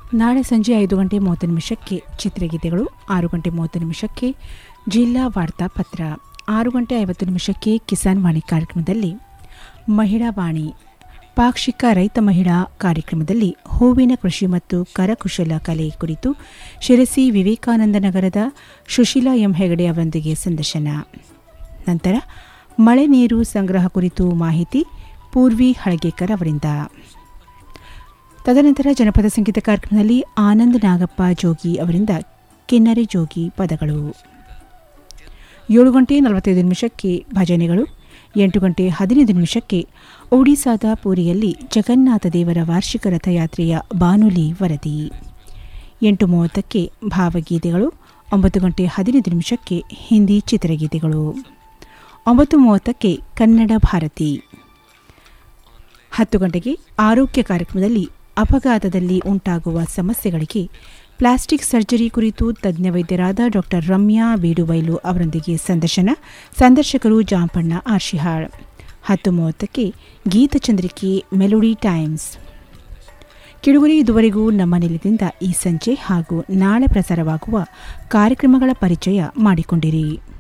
ನಾಳೆ ಸಂಜೆ ಐದು ಗಂಟೆ ಮೂವತ್ತು ನಿಮಿಷಕ್ಕೆ ಚಿತ್ರಗೀತೆಗಳು ಆರು ಗಂಟೆ ಮೂವತ್ತು ನಿಮಿಷಕ್ಕೆ ಜಿಲ್ಲಾ ವಾರ್ತಾ ಪತ್ರ ಆರು ಗಂಟೆ ಐವತ್ತು ನಿಮಿಷಕ್ಕೆ ಕಿಸಾನ್ ವಾಣಿ ಕಾರ್ಯಕ್ರಮದಲ್ಲಿ ಮಹಿಳಾ ವಾಣಿ ಪಾಕ್ಷಿಕ ರೈತ ಮಹಿಳಾ ಕಾರ್ಯಕ್ರಮದಲ್ಲಿ ಹೂವಿನ ಕೃಷಿ ಮತ್ತು ಕರಕುಶಲ ಕಲೆ ಕುರಿತು ಶಿರಸಿ ವಿವೇಕಾನಂದ ನಗರದ ಸುಶೀಲಾ ಎಂ ಹೆಗಡೆ ಅವರೊಂದಿಗೆ ಸಂದರ್ಶನ ನಂತರ ಮಳೆ ನೀರು ಸಂಗ್ರಹ ಕುರಿತು ಮಾಹಿತಿ ಪೂರ್ವಿ ಹಳಗೇಕರ್ ಅವರಿಂದ ತದನಂತರ ಜನಪದ ಸಂಗೀತ ಕಾರ್ಯಕ್ರಮದಲ್ಲಿ ಆನಂದ್ ನಾಗಪ್ಪ ಜೋಗಿ ಅವರಿಂದ ಕಿನ್ನರಿ ಜೋಗಿ ಪದಗಳು ಏಳು ಗಂಟೆ ನಲವತ್ತೈದು ನಿಮಿಷಕ್ಕೆ ಭಜನೆಗಳು ಎಂಟು ಗಂಟೆ ಹದಿನೈದು ನಿಮಿಷಕ್ಕೆ ಒಡಿಸಾದ ಪುರಿಯಲ್ಲಿ ಜಗನ್ನಾಥ ದೇವರ ವಾರ್ಷಿಕ ರಥಯಾತ್ರೆಯ ಬಾನುಲಿ ವರದಿ ಎಂಟು ಮೂವತ್ತಕ್ಕೆ ಭಾವಗೀತೆಗಳು ಒಂಬತ್ತು ಗಂಟೆ ಹದಿನೈದು ನಿಮಿಷಕ್ಕೆ ಹಿಂದಿ ಚಿತ್ರಗೀತೆಗಳು ಒಂಬತ್ತು ಮೂವತ್ತಕ್ಕೆ ಕನ್ನಡ ಭಾರತಿ ಹತ್ತು ಗಂಟೆಗೆ ಆರೋಗ್ಯ ಕಾರ್ಯಕ್ರಮದಲ್ಲಿ ಅಪಘಾತದಲ್ಲಿ ಉಂಟಾಗುವ ಸಮಸ್ಯೆಗಳಿಗೆ ಪ್ಲಾಸ್ಟಿಕ್ ಸರ್ಜರಿ ಕುರಿತು ತಜ್ಞ ವೈದ್ಯರಾದ ಡಾಕ್ಟರ್ ರಮ್ಯಾ ಬೀಡುಬೈಲು ಅವರೊಂದಿಗೆ ಸಂದರ್ಶನ ಸಂದರ್ಶಕರು ಜಾಂಪಣ್ಣ ಆರ್ಶಿಹಾಳ್ ಹತ್ತು ಮೂವತ್ತಕ್ಕೆ ಗೀತಚಂದ್ರಿಕೆ ಮೆಲೋಡಿ ಟೈಮ್ಸ್ ಕಿಡುಗರಿ ಇದುವರೆಗೂ ನಮ್ಮ ನಿಲಯದಿಂದ ಈ ಸಂಜೆ ಹಾಗೂ ನಾಳೆ ಪ್ರಸಾರವಾಗುವ ಕಾರ್ಯಕ್ರಮಗಳ ಪರಿಚಯ ಮಾಡಿಕೊಂಡಿರಿ